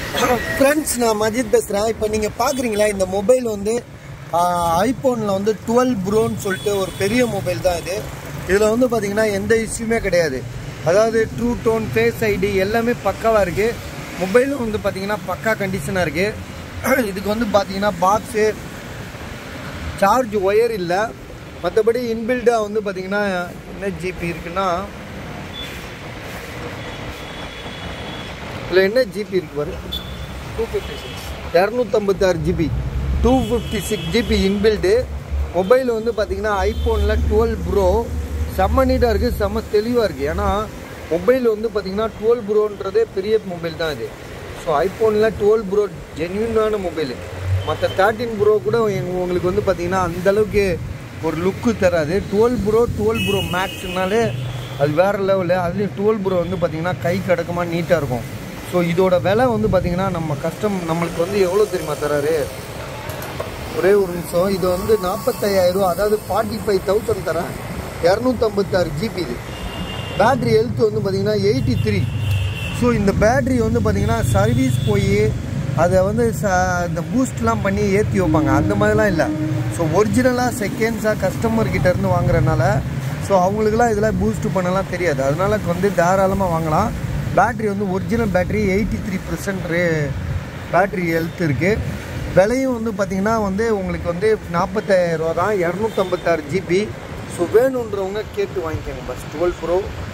friends நான் மஜித் பேசுகிறேன் இப்போ நீங்கள் பார்க்குறீங்களா இந்த மொபைல் வந்து ஐஃபோனில் வந்து டுவெல் ப்ரோன்னு சொல்லிட்டு ஒரு பெரிய மொபைல் தான் இது இதில் வந்து பார்த்தீங்கன்னா எந்த இஷ்யூமே கிடையாது அதாவது ட்ரூ டோன் ஃபேஸ் ஐடி எல்லாமே பக்காவாக இருக்குது மொபைலும் வந்து பார்த்தீங்கன்னா பக்கா கண்டிஷனாக இருக்குது இதுக்கு வந்து பார்த்தீங்கன்னா பாக்ஸு சார்ஜ் ஒயர் இல்லை மற்றபடி இன்பில்டாக வந்து பார்த்தீங்கன்னா என்ன ஜிபி இருக்குன்னா இதில் என்ன ஜிபி இருக்கு பாரு டூ ஃபிஃப்டி சிக்ஸ் இரநூத்தம்பத்தாறு GB two fifty six GB inbuilt mobile வந்து பார்த்தீங்கன்னா ஐஃபோனில் டுவெல் ப்ரோ செம்ம நீட்டாக இருக்குது செம்ம தெளிவாக இருக்குது ஏன்னா மொபைல் வந்து பார்த்தீங்கன்னா டுவெல் ப்ரோன்றதே பெரிய மொபைல் தான் இது ஸோ ஐஃபோனில் டுவெல் ப்ரோ ஜென்யூனான மொபைல் மற்ற தேர்ட்டின் ப்ரோ கூட எங்க- உங்களுக்கு வந்து பார்த்தீங்கன்னா அந்தளவுக்கு ஒரு லுக்கு தராது டுவெல் ப்ரோ டுவெல் ப்ரோ மேக்ஸ்னாலே அது வேறு லெவலு அதுலேயும் டுவெல் ப்ரோ வந்து பார்த்தீங்கன்னா கை கடக்கமாக நீட்டாக இருக்கும் ஸோ இதோட விலை வந்து பார்த்தீங்கன்னா நம்ம கஸ்டம் நம்மளுக்கு வந்து எவ்வளோ தெரியுமா தராரு ஒரே ஒரு நிமிஷம் இது வந்து நாற்பத்தையாயிரம் ரூபா அதாவது ஃபார்ட்டி ஃபைவ் தௌசண்ட் தரேன் இரநூத்தம்பத்தாறு ஜிபி இது பேட்ரி ஹெல்த் வந்து பார்த்தீங்கன்னா எயிட்டி த்ரீ ஸோ இந்த பேட்ரி வந்து பார்த்தீங்கன்னா சர்வீஸ் போய் அதை வந்து ச இந்த பூஸ்ட்லாம் பண்ணி ஏற்றி வைப்பாங்க அந்த மாதிரிலாம் இல்லை ஸோ ஒரிஜினலாக செகண்ட்ஸாக கஸ்டமர் கிட்ட இருந்து வாங்குறதுனால ஸோ அவங்களுக்குலாம் இதெல்லாம் பூஸ்ட் பண்ணலாம் தெரியாது அதனால வந்து தாராளமாக வாங்கலாம் பேட்ரி வந்து original battery eighty three percent battery health இருக்குது விலையும் வந்து பார்த்தீங்கன்னா வந்து உங்களுக்கு வந்து நாற்பத்தாயிரம் ரூபா தான் இரநூத்தம்பத்தாறு ஜிபி ஸோ வேணுன்றவங்க கேட்டு வாங்கிக்கோங்க பஸ் டுவெல் ப்ரோ